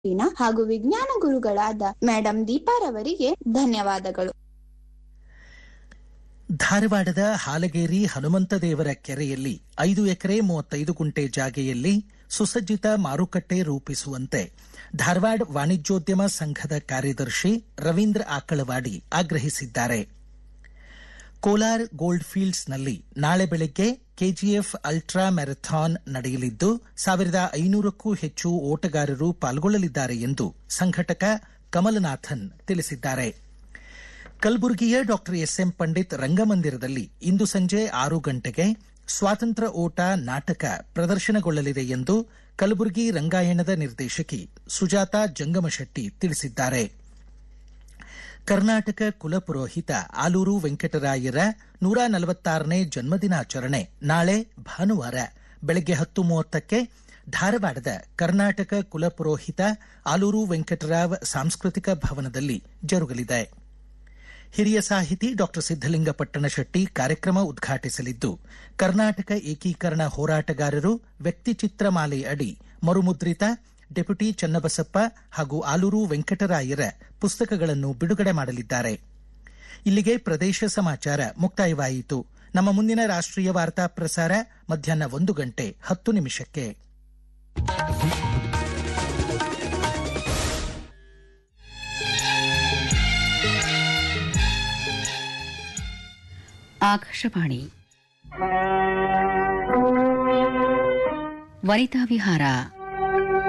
ನ ಹಾಗೂ ವಿಜ್ಞಾನ ಗುರುಗಳಾದ ಮೇಡಂ ದೀಪಾರವರಿಗೆ ಧನ್ಯವಾದಗಳು ಧಾರವಾಡದ ಹಾಲಗೇರಿ ಹನುಮಂತ ದೇವರ ಕೆರೆಯಲ್ಲಿ ಐದು ಎಕರೆ ಮೂವತ್ತೈದು ಗುಂಟೆ ಜಾಗೆಯಲ್ಲಿ ಸುಸಜ್ಜಿತ ಮಾರುಕಟ್ಟೆ ರೂಪಿಸುವಂತೆ ಧಾರವಾಡ ವಾಣಿಜ್ಯೋದ್ಯಮ ಸಂಘದ ಕಾರ್ಯದರ್ಶಿ ರವೀಂದ್ರ ಆಕಳವಾಡಿ ಆಗ್ರಹಿಸಿದ್ದಾರೆ ಕೋಲಾರ್ ಗೋಲ್ಡ್ ಫೀಲ್ಡ್ಸ್ನಲ್ಲಿ ನಾಳೆ ಬೆಳಗ್ಗೆ ಕೆಜಿಎಫ್ ಅಲ್ಟ್ರಾ ಮ್ಯಾರಥಾನ್ ನಡೆಯಲಿದ್ದು ಸಾವಿರದ ಐನೂರಕ್ಕೂ ಹೆಚ್ಚು ಓಟಗಾರರು ಪಾಲ್ಗೊಳ್ಳಲಿದ್ದಾರೆ ಎಂದು ಸಂಘಟಕ ಕಮಲನಾಥನ್ ತಿಳಿಸಿದ್ದಾರೆ ಕಲಬುರಗಿಯ ಡಾಕ್ಟರ್ ಎಸ್ಎಂ ಪಂಡಿತ್ ರಂಗಮಂದಿರದಲ್ಲಿ ಇಂದು ಸಂಜೆ ಆರು ಗಂಟೆಗೆ ಸ್ವಾತಂತ್ರ್ಯ ಓಟ ನಾಟಕ ಪ್ರದರ್ಶನಗೊಳ್ಳಲಿದೆ ಎಂದು ಕಲಬುರಗಿ ರಂಗಾಯಣದ ನಿರ್ದೇಶಕಿ ಸುಜಾತಾ ಜಂಗಮಶೆಟ್ಟಿ ತಿಳಿಸಿದ್ದಾರೆ ಕರ್ನಾಟಕ ಕುಲಪುರೋಹಿತ ಆಲೂರು ವೆಂಕಟರಾಯರ ನೂರ ನಲವತ್ತಾರನೇ ಜನ್ಮದಿನಾಚರಣೆ ನಾಳೆ ಭಾನುವಾರ ಬೆಳಗ್ಗೆ ಹತ್ತು ಮೂವತ್ತಕ್ಕೆ ಧಾರವಾಡದ ಕರ್ನಾಟಕ ಕುಲಪುರೋಹಿತ ಆಲೂರು ವೆಂಕಟರಾವ್ ಸಾಂಸ್ಕೃತಿಕ ಭವನದಲ್ಲಿ ಜರುಗಲಿದೆ ಹಿರಿಯ ಸಾಹಿತಿ ಡಾಕ್ಟರ್ ಸಿದ್ದಲಿಂಗ ಪಟ್ಟಣಶೆಟ್ಟಿ ಕಾರ್ಯಕ್ರಮ ಉದ್ಘಾಟಿಸಲಿದ್ದು ಕರ್ನಾಟಕ ಏಕೀಕರಣ ಹೋರಾಟಗಾರರು ವ್ಯಕ್ತಿಚಿತ್ರ ಮಾಲೆ ಅಡಿ ಮರುಮುದ್ರಿತ ಡೆಪ್ಯೂಟಿ ಚನ್ನಬಸಪ್ಪ ಹಾಗೂ ಆಲೂರು ವೆಂಕಟರಾಯರ ಪುಸ್ತಕಗಳನ್ನು ಬಿಡುಗಡೆ ಮಾಡಲಿದ್ದಾರೆ ಇಲ್ಲಿಗೆ ಪ್ರದೇಶ ಸಮಾಚಾರ ಮುಕ್ತಾಯವಾಯಿತು ನಮ್ಮ ಮುಂದಿನ ರಾಷ್ಟ್ರೀಯ ವಾರ್ತಾ ಪ್ರಸಾರ ಮಧ್ಯಾಹ್ನ ಒಂದು ಗಂಟೆ ಹತ್ತು ನಿಮಿಷಕ್ಕೆ ಆಕಾಶವಾಣಿ ವನಿತಾ ವಿಹಾರ